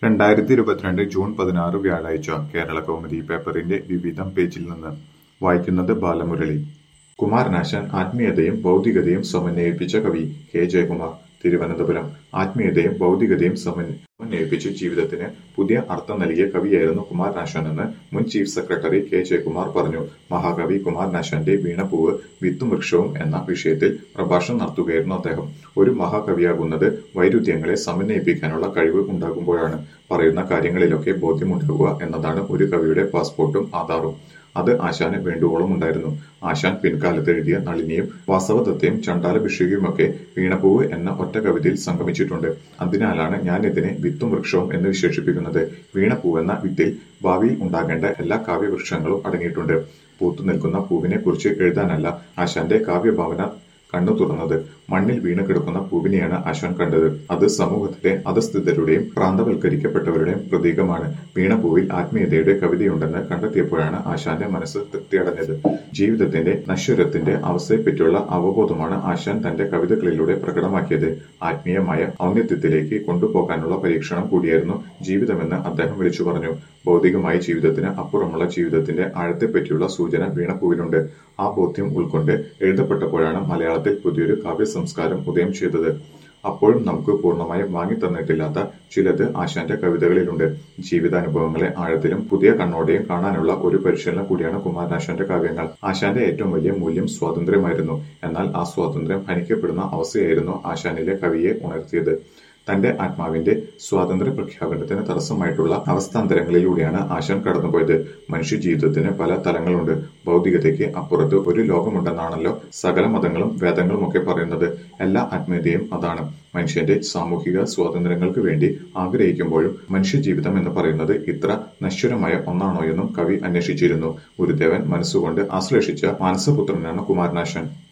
രണ്ടായിരത്തി ഇരുപത്തിരണ്ട് ജൂൺ പതിനാറ് വ്യാഴാഴ്ച കേരളകൗമുദി പേപ്പറിന്റെ വിവിധം പേജിൽ നിന്ന് വായിക്കുന്നത് ബാലമുരളി കുമാരനാശാൻ ആത്മീയതയും ഭൗതികതയും സമന്വയിപ്പിച്ച കവി കെ ജയകുമാർ തിരുവനന്തപുരം ആത്മീയതയും ഭൗതികതയും സമന്വയിപ്പിച്ച് ജീവിതത്തിന് പുതിയ അർത്ഥം നൽകിയ കവിയായിരുന്നു കുമാരനാശാൻ എന്ന് മുൻ ചീഫ് സെക്രട്ടറി കെ ജയകുമാർ പറഞ്ഞു മഹാകവി കുമാരനാശാന്റെ വീണപൂവ് വിത്തും വൃക്ഷവും എന്ന വിഷയത്തിൽ പ്രഭാഷണം നടത്തുകയായിരുന്നു അദ്ദേഹം ഒരു മഹാകവിയാകുന്നത് വൈരുദ്ധ്യങ്ങളെ സമന്വയിപ്പിക്കാനുള്ള കഴിവ് ഉണ്ടാകുമ്പോഴാണ് പറയുന്ന കാര്യങ്ങളിലൊക്കെ ബോധ്യമുണ്ടാകുക എന്നതാണ് ഒരു കവിയുടെ പാസ്പോർട്ടും ആധാറും അത് ആശാന് വേണ്ടുവോളം ഉണ്ടായിരുന്നു ആശാൻ പിൻകാലത്ത് എഴുതിയ നളിനിയും വാസവദത്തയും ചണ്ടാലഭിഷേകയുമൊക്കെ വീണപൂവ് എന്ന ഒറ്റ കവിതയിൽ സംഗമിച്ചിട്ടുണ്ട് അതിനാലാണ് ഞാൻ ഇതിനെ വിത്തും വൃക്ഷവും എന്ന് വിശേഷിപ്പിക്കുന്നത് വീണപൂവെന്ന വിത്തിൽ ഭാവിയിൽ ഉണ്ടാകേണ്ട എല്ലാ കാവ്യവൃക്ഷങ്ങളും അടങ്ങിയിട്ടുണ്ട് പൂത്തു നിൽക്കുന്ന പൂവിനെ കുറിച്ച് എഴുതാനല്ല ആശാന്റെ കാവ്യഭാവന കണ്ണു തുറന്നത് മണ്ണിൽ വീണ് കിടക്കുന്ന പൂവിനെയാണ് ആശാൻ കണ്ടത് അത് സമൂഹത്തിലെ അധസ്ഥിതരുടെയും പ്രാന്തവൽക്കരിക്കപ്പെട്ടവരുടെയും പ്രതീകമാണ് വീണപൂവിൽ ആത്മീയതയുടെ കവിതയുണ്ടെന്ന് കണ്ടെത്തിയപ്പോഴാണ് ആശാന്റെ മനസ്സ് തൃപ്തിയടഞ്ഞത് ജീവിതത്തിന്റെ നശ്വരത്തിന്റെ അവസ്ഥയെപ്പറ്റിയുള്ള അവബോധമാണ് ആശാൻ തന്റെ കവിതകളിലൂടെ പ്രകടമാക്കിയത് ആത്മീയമായ ഔന്നത്യത്തിലേക്ക് കൊണ്ടുപോകാനുള്ള പരീക്ഷണം കൂടിയായിരുന്നു ജീവിതമെന്ന് അദ്ദേഹം വിളിച്ചു പറഞ്ഞു ഭൗതികമായ ജീവിതത്തിന് അപ്പുറമുള്ള ജീവിതത്തിന്റെ ആഴത്തെപ്പറ്റിയുള്ള സൂചന വീണപ്പൂവിലുണ്ട് ആ ബോധ്യം ഉൾക്കൊണ്ട് എഴുതപ്പെട്ടപ്പോഴാണ് മലയാളത്തിൽ പുതിയൊരു കാവ്യ സംസ്കാരം ഉദയം ചെയ്തത് അപ്പോഴും നമുക്ക് പൂർണ്ണമായും വാങ്ങിത്തന്നിട്ടില്ലാത്ത ചിലത് ആശാന്റെ കവിതകളിലുണ്ട് ജീവിതാനുഭവങ്ങളെ ആഴത്തിലും പുതിയ കണ്ണോടെയും കാണാനുള്ള ഒരു പരിശീലനം കൂടിയാണ് കുമാരനാശാന്റെ കാവ്യങ്ങൾ ആശാന്റെ ഏറ്റവും വലിയ മൂല്യം സ്വാതന്ത്ര്യമായിരുന്നു എന്നാൽ ആ സ്വാതന്ത്ര്യം ഹനിക്കപ്പെടുന്ന അവസ്ഥയായിരുന്നു ആശാനിലെ കവിയെ ഉണർത്തിയത് തന്റെ ആത്മാവിന്റെ സ്വാതന്ത്ര്യ പ്രഖ്യാപനത്തിന് തടസ്സമായിട്ടുള്ള അവസ്ഥാന്തരങ്ങളിലൂടെയാണ് ആശാൻ കടന്നുപോയത് മനുഷ്യ ജീവിതത്തിന് പല തലങ്ങളുണ്ട് ഭൗതികതയ്ക്ക് അപ്പുറത്ത് ഒരു ലോകമുണ്ടെന്നാണല്ലോ സകല മതങ്ങളും വേദങ്ങളും ഒക്കെ പറയുന്നത് എല്ലാ ആത്മീയതയും അതാണ് മനുഷ്യന്റെ സാമൂഹിക സ്വാതന്ത്ര്യങ്ങൾക്ക് വേണ്ടി ആഗ്രഹിക്കുമ്പോഴും മനുഷ്യജീവിതം എന്ന് പറയുന്നത് ഇത്ര നശ്വരമായ ഒന്നാണോ എന്നും കവി അന്വേഷിച്ചിരുന്നു ഗുരുദേവൻ മനസ്സുകൊണ്ട് ആശ്ലേഷിച്ച മാനസപുത്രനാണ് കുമാരനാശൻ